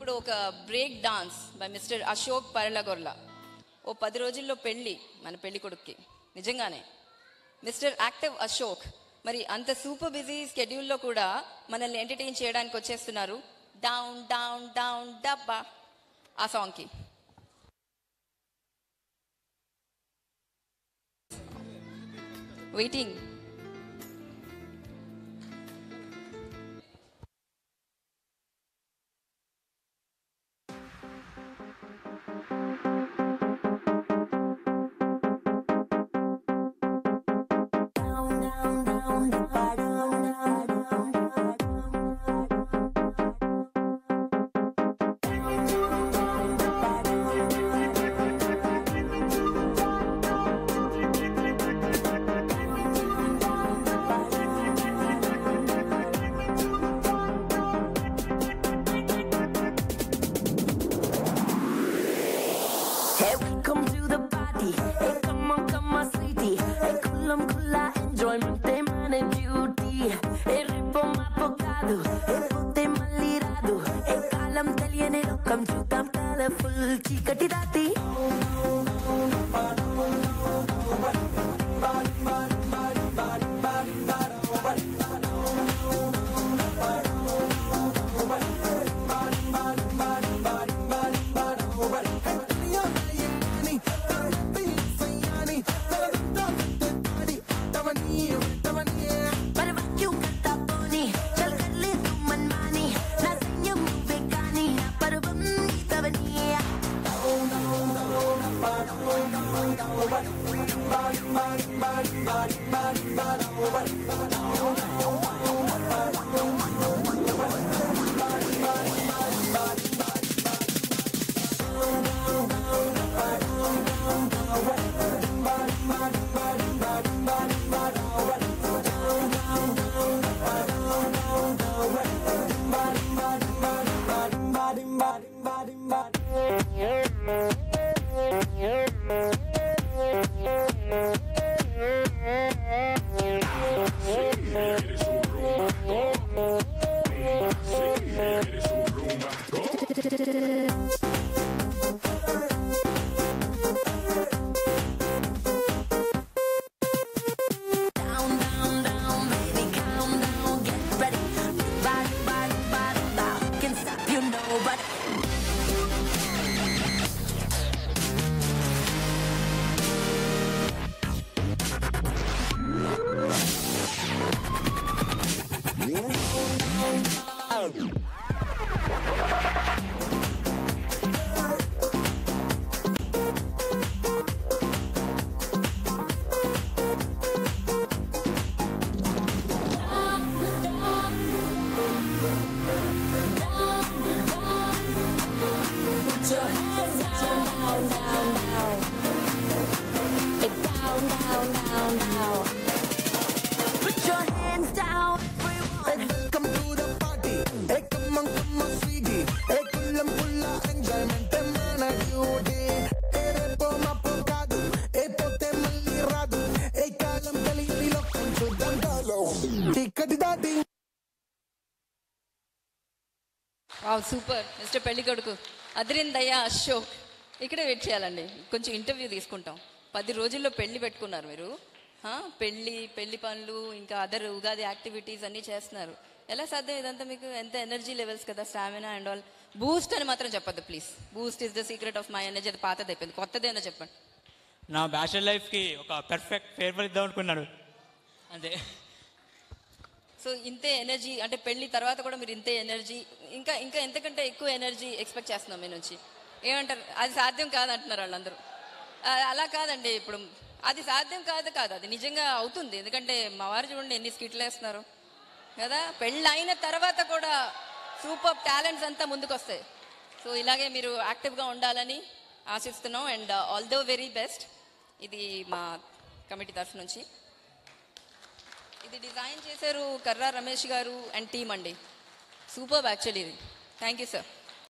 ఇప్పుడు ఒక break dance by mister Ashok Paralagorla ఓ పది రోజుల్లో పెళ్ళి మన పెళ్లి కొడుక్కి నిజంగానే మిస్టర్ యాక్టివ్ అశోక్ మరి అంత సూపర్ బిజీ స్కెడ్యూల్లో కూడా మనల్ని ఎంటర్టైన్ చేయడానికి వచ్చేస్తున్నారు డౌన్ డౌన్ డౌన్ డబ్బా ఆ సాంగ్కి waiting Hey, welcome to the party. Hey, come on, come on, sweetie. Hey, kulam kula enjoyment, they man and beauty. Hey, ripo mapogado. Hey, putte mallirado. Hey, kalam తెలియని లోకం చూద్దాం colourful చీకటి రాతి Barbecue kata poni, chal kar le tu manmani. Na sanya muve kani, na parvam gita bani. Down, down, down, baby, calm down, get ready. Body, body, body, body, can stop you, nobody. Put your hands down, down, down, down. Hey, down, down, down, down. Put your hands down, everyone. Welcome to the party. Hey, come on, come on, sweetie. Hey, kulam kula enjoyment, mana duty. Hey, repo mapogado. Hey, pote malirado. Hey, kalam kali lokam chudan dalo. Tikati dati. Wow super mister పెళ్లి కొడుకు అదిరిందయ్యా అశోక్ ఇక్కడే wait చేయాలండి కొంచెం interview తీసుకుంటాం పది రోజుల్లో పెళ్లి పెట్టుకున్నారు మీరు హా, పెళ్లి పెళ్లి పనులు ఇంకా అదర్ ఉగాది యాక్టివిటీస్ అన్నీ చేస్తున్నారు ఎలా సాధ్యం ఇదంతా మీకు ఎంత ఎనర్జీ లెవెల్స్ కదా స్టామినా అండ్ ఆల్ బూస్ట్ అని మాత్రం చెప్పొద్దు please boost is the secret of my energy అది పాతది అయిపోయింది కొత్తదేనా చెప్పండి నా బ్యాచులర్ లైఫ్కి ఒక పెర్ఫెక్ట్ ఫేర్వెల్ ఇద్దాం అనుకున్నాను అంతే సో ఇంతే ఎనర్జీ అంటే పెళ్లి తర్వాత కూడా మీరు ఇంతే ఎనర్జీ ఇంకా ఇంకా ఎంతకంటే ఎక్కువ ఎనర్జీ ఎక్స్పెక్ట్ చేస్తున్నాం మీ నుంచి ఏమంటారు అది సాధ్యం కాదంటున్నారు వాళ్ళందరూ ఆ, అలా కాదండి ఇప్పుడు అది సాధ్యం కాదు కాదు అది నిజంగా అవుతుంది ఎందుకంటే మా వారు చూడండి ఎన్ని స్కిట్లు వేస్తున్నారు కదా పెళ్ళి అయిన తర్వాత కూడా సూపర్ టాలెంట్స్ అంతా ముందుకు వస్తాయి సో ఇలాగే మీరు యాక్టివ్గా ఉండాలని ఆశిస్తున్నాం and all the very best ఇది మా కమిటీ తరఫు నుంచి ఇది డిజైన్ చేశారు కర్రా రమేష్ గారు అండ్ టీమ్ అండి సూపర్ యాక్చువల్లీ ఇది థ్యాంక్ యూ సార్